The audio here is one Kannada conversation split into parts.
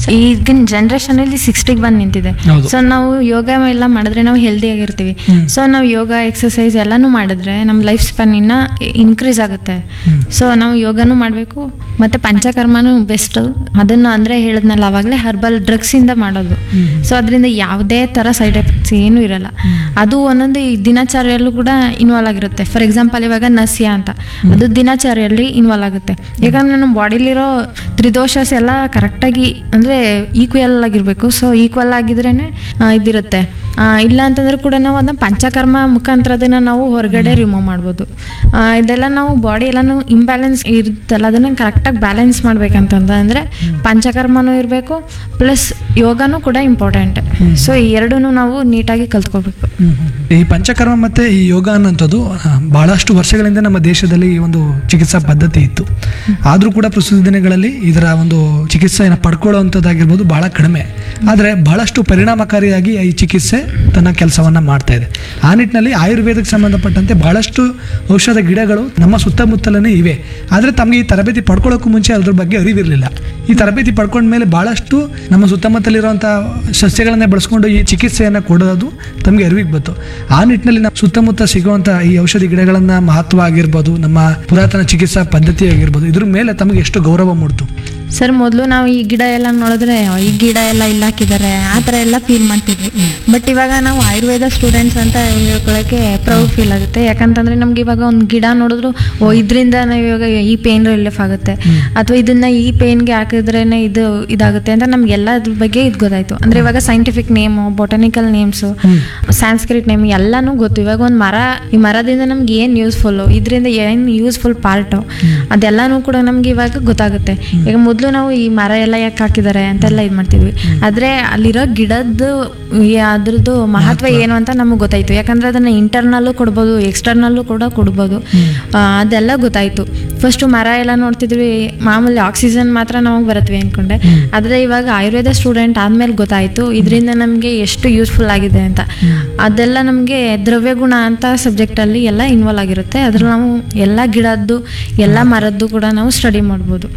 ಈಗಿನ ಜನರೇಷನ್ ಅಲ್ಲಿ ಸಿಕ್ಸ್ಟಿಗೆ ಬಂದು ನಿಂತಿದೆ ಹೌದು. ಸೊ ನಾವು ಯೋಗ ಎಲ್ಲ ಮಾಡಿದ್ರೆ ನಾವು ಹೆಲ್ದಿ ಆಗಿರ್ತೀವಿ ಸೊ ನಾವು ಯೋಗ ಎಕ್ಸಸೈಸ್ ಎಲ್ಲಾನು ಮಾಡಿದ್ರೆ ನಮ್ಮ ಲೈಫ್ ಸ್ಪ್ಯಾನ್ ಇನ್ನ ಇನ್ಕ್ರೀಸ್ ಆಗುತ್ತೆ ಸೊ ನಾವು ಯೋಗನೂ ಮಾಡಬೇಕು ಮತ್ತೆ ಪಂಚಕರ್ಮನೂ ಬೆಸ್ಟ್ ಅದನ್ನ ಅಂದ್ರೆ ಹೇಳಿದ್ನಲ್ಲ ಅವಾಗಲೇ ಹರ್ಬಲ್ ಡ್ರಗ್ಸ್ ಇಂದ ಮಾಡೋದು ಸೊ ಅದರಿಂದ ಯಾವುದೇ ತರ ಸೈಡ್ ಎಫೆಕ್ಟ್ಸ್ ಏನೂ ಇರಲ್ಲ ಅದು ಒಂದೊಂದು ಈ ದಿನಚರಿಯಲ್ಲೂ ಕೂಡ ಇನ್ವಾಲ್ವ್ ಆಗಿರುತ್ತೆ ಫಾರ್ ಎಕ್ಸಾಂಪಲ್ ಇವಾಗ ನಸ್ಯ ಅಂತ ಅದು ದಿನಚರಿಯಲ್ಲಿ ಇನ್ವಾಲ್ವ್ ಆಗುತ್ತೆ ಯಾಕಂದ್ರೆ ನಮ್ಮ ಬಾಡಿಲಿರೋ ತ್ರಿದೋಷಸ್ ಎಲ್ಲ ಕರೆಕ್ಟಾಗಿ ಅಂದರೆ ಈಕ್ವಲ್ ಆಗಿರಬೇಕು ಸೊ ಈಕ್ವಲ್ ಆಗಿದ್ರೇನೆ ಆ, ಇದಿರುತ್ತೆ ಆ, ಇಲ್ಲ ಅಂತಂದ್ರೆ ಕೂಡ ನಾವು ಅದನ್ನ ಪಂಚಕರ್ಮ ಮುಖಾಂತರ ಅದನ್ನ ನಾವು ಹೊರಗಡೆ ರಿಮೂವ್ ಮಾಡ್ಬೋದು ಆ, ಇದೆಲ್ಲ ನಾವು ಬಾಡಿ ಎಲ್ಲಾನು ಇಂಬ್ಯಾಲೆನ್ಸ್ ಇರುತ್ತಲ್ಲ ಅದನ್ನ ಕರೆಕ್ಟಾಗಿ ಬ್ಯಾಲೆನ್ಸ್ ಮಾಡ್ಬೇಕಂತಂದ ಅಂದರೆ ಪಂಚಕರ್ಮನೂ ಇರಬೇಕು ಪ್ಲಸ್ ಯೋಗನೂ ಕೂಡ ಇಂಪಾರ್ಟೆಂಟ್ ಸೊ ಈ ಎರಡೂ ನಾವು ನೀಟಾಗಿ ಕಲ್ತ್ಕೋಬೇಕು ಈ ಪಂಚಕರ್ಮ ಮತ್ತೆ ಈ ಯೋಗ ಅನ್ನೋಂಥದ್ದು ಆ, ಬಹಳಷ್ಟು ವರ್ಷಗಳಿಂದ ನಮ್ಮ ದೇಶದಲ್ಲಿ ಈ ಒಂದು ಚಿಕಿತ್ಸಾ ಪದ್ಧತಿ ಇತ್ತು ಆದರೂ ಕೂಡ ಪ್ರಸ್ತುತ ದಿನಗಳಲ್ಲಿ ಇದರ ಒಂದು ಚಿಕಿತ್ಸೆಯನ್ನು ಪಡ್ಕೊಳ್ಳುವಂಥದ್ದಾಗಿರ್ಬೋದು ಬಹಳ ಕಡಿಮೆ ಆದರೆ ಬಹಳಷ್ಟು ಪರಿಣಾಮಕಾರಿಯಾಗಿ ಈ ಚಿಕಿತ್ಸೆ ತನ್ನ ಕೆಲಸವನ್ನ ಮಾಡ್ತಾ ಇದೆ ಆ ನಿಟ್ಟಿನಲ್ಲಿ ಆಯುರ್ವೇದಕ್ಕೆ ಸಂಬಂಧಪಟ್ಟಂತೆ ಬಹಳಷ್ಟು ಔಷಧ ಗಿಡಗಳು ನಮ್ಮ ಸುತ್ತಮುತ್ತಲೇ ಇವೆ ಆದರೆ ತಮಗೆ ಈ ತರಬೇತಿ ಪಡ್ಕೊಳ್ಳೋಕ್ಕೂ ಮುಂಚೆ ಅದ್ರ ಬಗ್ಗೆ ಅರಿವಿರಲಿಲ್ಲ ಈ ತರಬೇತಿ ಪಡ್ಕೊಂಡ ಮೇಲೆ ಬಹಳಷ್ಟು ನಮ್ಮ ಸುತ್ತಮುತ್ತಲಿರುವಂಥ ಸಸ್ಯಗಳನ್ನೇ ಬಳಸ್ಕೊಂಡು ಈ ಚಿಕಿತ್ಸೆಯನ್ನು ಕೊಡೋದು ತಮಗೆ ಅರಿವಿಗೆ ಬಂತು ಆ ನಿಟ್ಟಿನಲ್ಲಿ ನಮ್ಮ ಸುತ್ತಮುತ್ತ ಸಿಗುವಂಥ ಈ ಔಷಧಿ ಗಿಡಗಳನ್ನ ಮಹತ್ವ ಆಗಿರ್ಬೋದು ನಮ್ಮ ಪುರಾತನ ಚಿಕಿತ್ಸಾ ಪದ್ಧತಿ ಆಗಿರ್ಬೋದು ಇದ್ರ ಮೇಲೆ ತಮಗೆ ಎಷ್ಟು ಗೌರವ ಮೂಡ್ತು ಸರ್ ಮೊದಲು ನಾವು ಈ ಗಿಡ ಎಲ್ಲ ನೋಡಿದ್ರೆ "ಅಯ್ಯೋ, ಈ ಗಿಡ ಎಲ್ಲ ಇಲ್ಲ ಹಾಕಿದ್ದಾರೆ ಆ ಥರ ಎಲ್ಲ ಫೀಲ್ ಮಾಡ್ತಿದ್ವಿ ಬಟ್ ಇವಾಗ ನಾವು ಆಯುರ್ವೇದ ಸ್ಟೂಡೆಂಟ್ಸ್ ಅಂತ ಹೇಳ್ಕೊಳ್ಳೋಕ್ಕೆ ಪ್ರೌಡ್ ಫೀಲ್ ಆಗುತ್ತೆ ಯಾಕಂತಂದ್ರೆ ನಮ್ಗೆ ಇವಾಗ ಒಂದು ಗಿಡ ನೋಡಿದ್ರು ಓ ಇದರಿಂದ ನಾವು ಇವಾಗ ಈ ಪೇನ್ ರಿಲೀಫ್ ಆಗುತ್ತೆ ಅಥವಾ ಇದನ್ನ ಈ ಪೇನ್ಗೆ ಹಾಕಿದ್ರೇನೆ ಇದು ಇದಾಗುತ್ತೆ ಅಂತ ನಮ್ಗೆಲ್ಲ ಅದ್ರ ಬಗ್ಗೆ ಇದು ಗೊತ್ತಾಯ್ತು ಅಂದ್ರೆ ಇವಾಗ scientific name botanical names Sanskrit name ಎಲ್ಲಾನು ಗೊತ್ತು ಇವಾಗ ಒಂದು ಮರ ಈ ಮರದಿಂದ ನಮ್ಗೆ ಏನು ಯೂಸ್ಫುಲ್ಲು ಇದರಿಂದ ಏನು ಯೂಸ್ಫುಲ್ ಪಾರ್ಟು ಅದೆಲ್ಲಾನು ಕೂಡ ನಮ್ಗೆ ಇವಾಗ ಗೊತ್ತಾಗುತ್ತೆ ಈಗ ಮೊದಲು ನಾವು ಈ ಮರ ಎಲ್ಲ ಯಾಕೆ ಹಾಕಿದ್ದಾರೆ ಅಂತೆಲ್ಲ ಇದು ಮಾಡ್ತಿದ್ವಿ ಆದರೆ ಅಲ್ಲಿರೋ ಗಿಡದ್ದು ಈ ಅದ್ರದ್ದು ಮಹತ್ವ ಏನು ಅಂತ ನಮಗೆ ಗೊತ್ತಾಯ್ತು ಯಾಕಂದ್ರೆ ಅದನ್ನ ಇಂಟರ್ನಲ್ಲೂ ಕೊಡ್ಬೋದು ಎಕ್ಸ್ಟರ್ನಲ್ಲೂ ಕೂಡ ಕೊಡ್ಬೋದು ಆ, ಅದೆಲ್ಲ ಗೊತ್ತಾಯ್ತು ಫಸ್ಟು ಮರ ಎಲ್ಲ ನೋಡ್ತಿದ್ವಿ ಮಾಮೂಲಿ ಆಕ್ಸಿಜನ್ ಮಾತ್ರ ನಮಗೆ ಬರುತ್ತವೆ ಅನ್ಕೊಂಡೆ ಆದರೆ ಇವಾಗ ಆಯುರ್ವೇದ ಸ್ಟೂಡೆಂಟ್ ಆದ್ಮೇಲೆ ಗೊತ್ತಾಯ್ತು ಇದರಿಂದ ನಮಗೆ ಎಷ್ಟು ಯೂಸ್ಫುಲ್ ಆಗಿದೆ ಅಂತ ಅದೆಲ್ಲ ನಮಗೆ ದ್ರವ್ಯ ಗುಣ ಅಂತ ಸಬ್ಜೆಕ್ಟಲ್ಲಿ ಎಲ್ಲ ಇನ್ವಾಲ್ವ್ ಆಗಿರುತ್ತೆ ಅದ್ರಲ್ಲಿ ನಾವು ಎಲ್ಲ ಗಿಡದ್ದು ಎಲ್ಲ ಮರದ್ದು ಕೂಡ ನಾವು ಸ್ಟಡಿ ಮಾಡ್ಬೋದು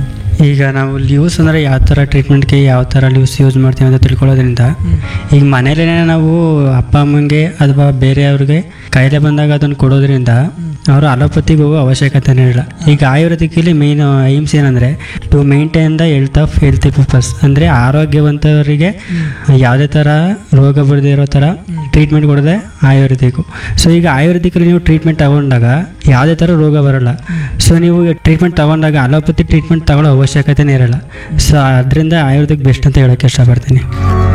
ಈಗ ನಾವು ಲ್ಯೂಸ್ ಅಂದರೆ ಯಾವ ಥರ ಟ್ರೀಟ್ಮೆಂಟ್ಗೆ ಯಾವ ಥರ ಲ್ಯೂಸ್ ಯೂಸ್ ಮಾಡ್ತೀವಿ ಅಂತ ತಿಳ್ಕೊಳ್ಳೋದ್ರಿಂದ ಈಗ ಮನೇಲೇ ನಾವು ಅಪ್ಪ ಅಮ್ಮಂಗೆ ಅಥವಾ ಬೇರೆಯವ್ರಿಗೆ ಕಾಯಿಲೆ ಬಂದಾಗ ಅದನ್ನು ಕೊಡೋದ್ರಿಂದ ಅವರು ಅಲೋಪತಿಗೆ ಹೋಗೋ ಅವಶ್ಯಕತೆನೇ ಇಲ್ಲ ಈಗ ಆಯುರ್ವೇದಿಕಲ್ಲಿ ಮೇನ್ ಏಮ್ಸ್ ಏನಂದರೆ to maintain the health of healthy peoples ಅಂದರೆ ಆರೋಗ್ಯವಂತವರಿಗೆ ಯಾವುದೇ ಥರ ರೋಗ ಬರದೇ ಇರೋ ಥರ ಟ್ರೀಟ್ಮೆಂಟ್ ಕೊಡೋದೇ ಆಯುರ್ವೇದಿಕ್ಕು ಸೊ ಈಗ ಆಯುರ್ವೇದಿಕಲ್ಲಿ ನೀವು ಟ್ರೀಟ್ಮೆಂಟ್ ತಗೊಂಡಾಗ ಯಾವುದೇ ಥರ ರೋಗ ಬರಲ್ಲ ಸೊ ನೀವು ಟ್ರೀಟ್ಮೆಂಟ್ ತಗೊಂಡಾಗ ಅಲೋಪತಿ ಟ್ರೀಟ್ಮೆಂಟ್ ತಗೊಳ್ಳೋ ಅವಶ್ಯಕತೆನೇ ಇರಲ್ಲ ಸೊ ಅದರಿಂದ ಆಯುರ್ವೇದಿಕ್ ಬೆಸ್ಟ್ ಅಂತ ಹೇಳೋಕ್ಕೆ ಇಷ್ಟಪಡ್ತೀನಿ